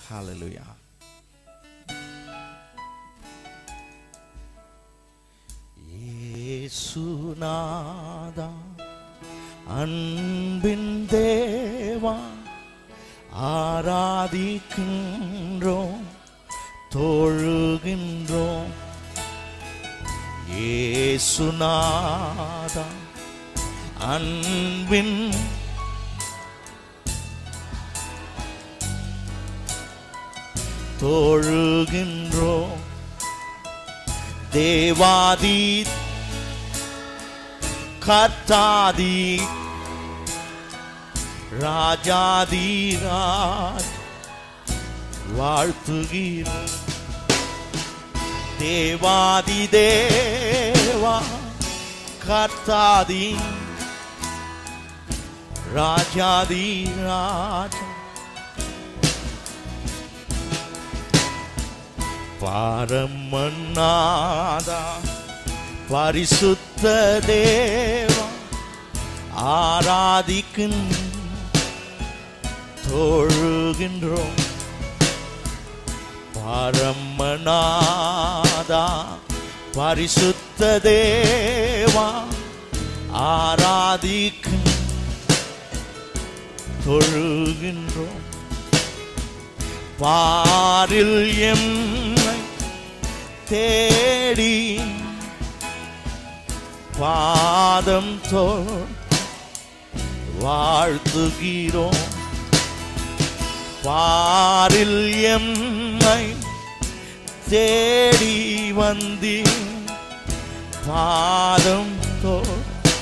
ஹalleluya இயேசுநாதா அன்பின் தேவா ஆராதிக்கின்றோம் தொழுகின்றோம் இயேசுநாதா அன்பின் தொழுகின்றோம் தேவாதி கர்த்தாதி ராஜாதி ராஜ் வாழ்த்துகிறோம் தேவாதி தேவா கர்த்தாதி ராஜாதி ராஜா பரமநாதா பரிசுத்த தேவா ஆராதிக்கின் தொழுகின்றோம் பரமநாதா பரிசுத்த தேவா ஆராதிக்கின் தொழுகின்றோம் பாரில் எம்மை தேடி பாதம் தோல் வாழ்த்துகிறோம் பாரில் எம்மை தேடி வந்தி பாதம் தோல்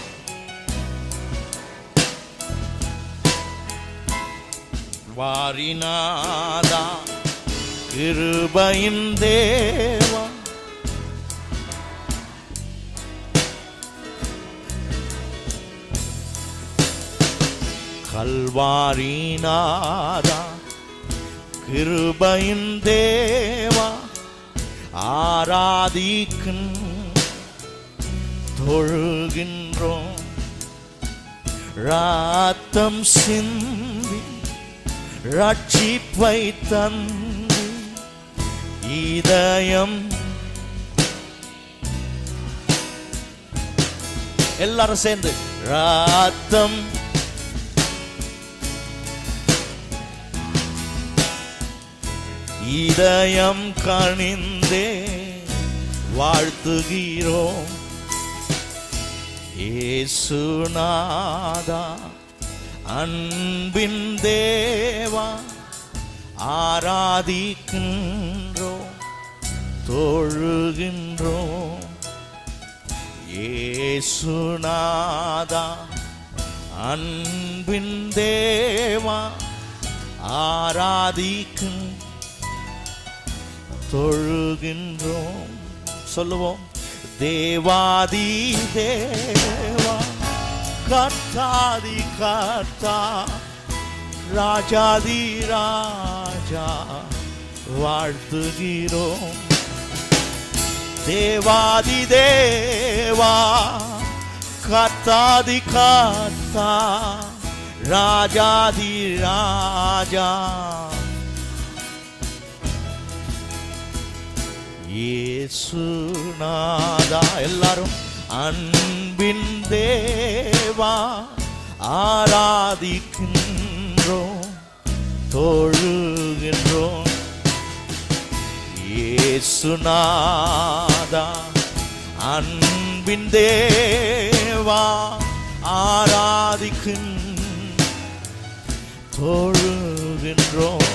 வாரினாதா கிருபையின் தேவா கல்வாரினாதா கிருபையின் தேவா ஆராதிக்கின் தொழுகின்றோம் ராத்தம் சிந்தி ரட்சிப்பை தந்து இதயம் எல்லாரும் சேர்ந்து ராத்தம் இதயம் கணிந்தே வாழ்த்துகிறோம் ஏசுநாதா அன்பின் தேவா ஆராதிக்கின்றோம் தொழுகின்றோம் ஏசுநாதா அன்பின் தேவா ஆராதிக்கும் தொழுகின்றோம் சொல்லுவோம் தேவாதி தேவா கர்த்தாதி கர்த்தா ராஜாதி ராஜா வாழ்த்துகிறோம் தேவாதி தேவா கர்த்தாதி கர்த்தா ராஜாதி ராஜா இயேசுநாதா எல்லாரும் அன்பின் தேவா ஆராதிக்கின்றோம் தொழுகின்றோம் இயேசுநாதா அன்பின் தேவா ஆராதிக்கின் தொழுகின்றோம்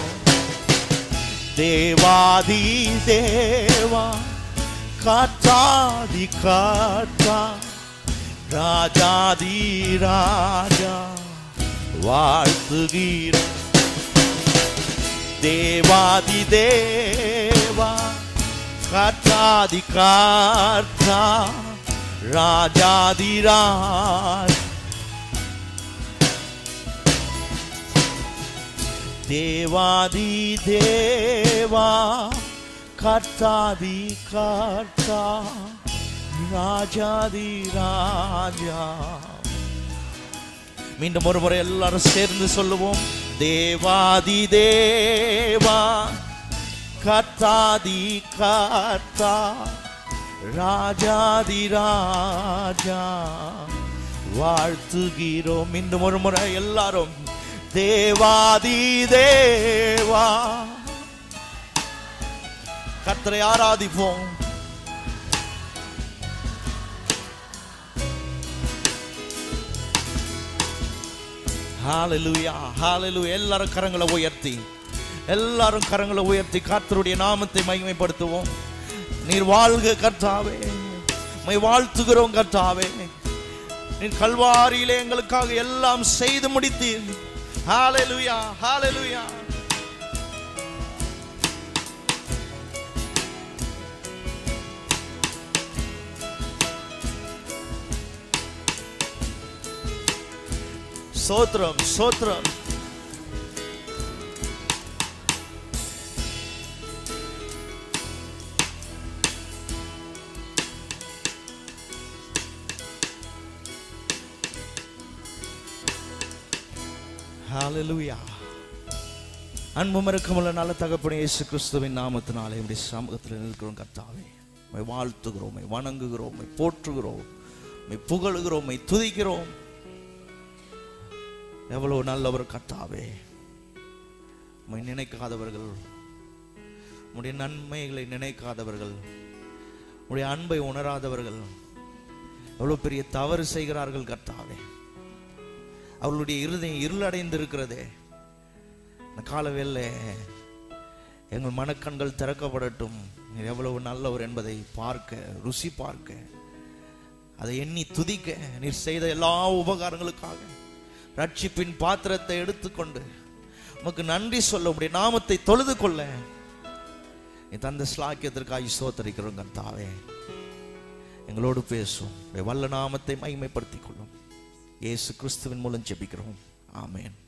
தேவாதி தேவா காற்றாதி காற்றா ராஜாதி ராஜா வாழ்த்துகிற தேவாதி தேவா காற்றாதி காற்றா ராஜாதி ராஜ் தேவாதி தேவா கர்த்தாதி கர்த்தா ராஜாதி ராஜா மீண்டும் ஒரு முறை எல்லாரும் சேர்ந்து சொல்லுவோம் தேவாதி தேவா கத்தாதி கத்தா ராஜாதி ராஜா வாழ்த்துகிறோம் இன்னும் ஒரு முறை எல்லாரும் தேவாதி தேவா கத்தரை ஆராதிப்போம் ஹalleluya ஹalleluya எல்லாரும் கரங்களை உயர்த்தி எல்லாரும் கரங்களை உயர்த்தி கர்த்தருடைய நாமத்தை மகிமைப்படுத்துவோம் நீர் வாழ்க கர்த்தாவே மை வாழ்த்துகிறோம் கர்த்தாவே நீர் கல்வாரியிலே எங்களுக்காக எல்லாம் செய்து முடித்தீர் ஹalleluya ஹalleluya சோத்ரம் சோத்ரம் ஹalleluya அன்பும் இருக்கமுள்ள நல்ல தகப்பனே இயேசு கிறிஸ்துவின் நாமத்தினாலே இப்படி சமூகத்தில் இருக்கிறோம் கர்த்தாவே உம்மை வாழ்த்துகிறோம் உம்மை வணங்குகிறோம் உம்மை போற்றுகிறோம் உம்மை புகழுகிறோம் உம்மை துதிக்கிறோம் எவ்வளவு நல்லவர் கர்த்தாவே உம்மை நினைக்காதவர்கள் உம்முடைய நன்மைகளை நினைக்காதவர்கள் உம்முடைய அன்பை உணராதவர்கள் எவ்வளவு பெரிய தவறு செய்கிறார்கள் கர்த்தாவே அவர்களுடைய இருதயம் இருளடைந்து இருக்கிறதே இந்த காலவேளை எங்கள் மனக்கண்கள் திறக்கப்படட்டும் நீர் எவ்வளவு நல்லவர் என்பதை பார்க்க ருசி பார்க்க அதை எண்ணி துதிக்க நீர் செய்த எல்லா உபகாரங்களுக்காக ரட்சிப்பின் பாத்திரத்தை எடுத்துக்கொண்டு உமக்கு நன்றி சொல்ல உடைய நாமத்தை தொழுது கொள்ள நீ தந்த ஸ்லாக்கியத்திற்காக சோத்தரிக்கிறோம் கர்த்தாவே எங்களோடு பேசும் உடைய வல்ல நாமத்தை மகிமைப்படுத்திக் கொள்ளும் இயேசு கிறிஸ்துவின் மூலம் ஜெபிக்கிறோம் ஆமென்